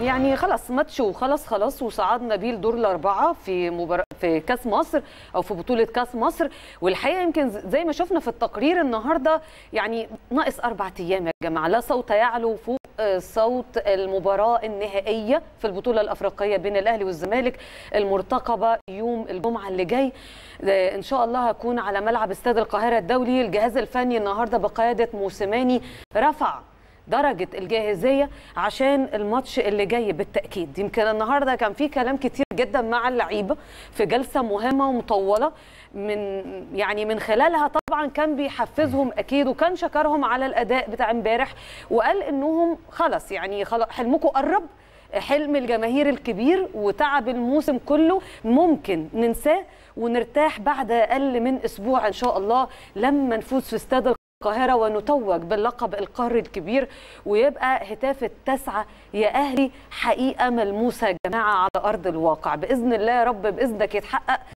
يعني خلاص ماتش وخلاص خلاص وصعدنا بيه لدور الاربعه في مبار... في كاس مصر او في بطوله كاس مصر والحقيقه يمكن زي ما شفنا في التقرير النهارده يعني ناقص اربع ايام يا جماعه لا صوت يعلو فوق صوت المباراه النهائيه في البطوله الافريقيه بين الاهلي والزمالك المرتقبه يوم الجمعه اللي جاي ان شاء الله هكون على ملعب استاد القاهره الدولي الجهاز الفني النهارده بقياده موسيماني رفع درجة الجاهزية عشان الماتش اللي جاي بالتأكيد يمكن النهاردة كان في كلام كتير جدا مع اللعيبة في جلسة مهمة ومطولة من يعني من خلالها طبعا كان بيحفزهم أكيد وكان شكرهم على الأداء بتاع امبارح وقال إنهم خلاص يعني خلاص حلمكم قرب حلم الجماهير الكبير وتعب الموسم كله ممكن ننساه ونرتاح بعد أقل من أسبوع إن شاء الله لما نفوز في استاد القاهرة ونتوج باللقب القاري الكبير ويبقى هتاف التسعة يا أهلي حقيقة ملموسة يا جماعة على أرض الواقع بإذن الله يا رب بإذنك يتحقق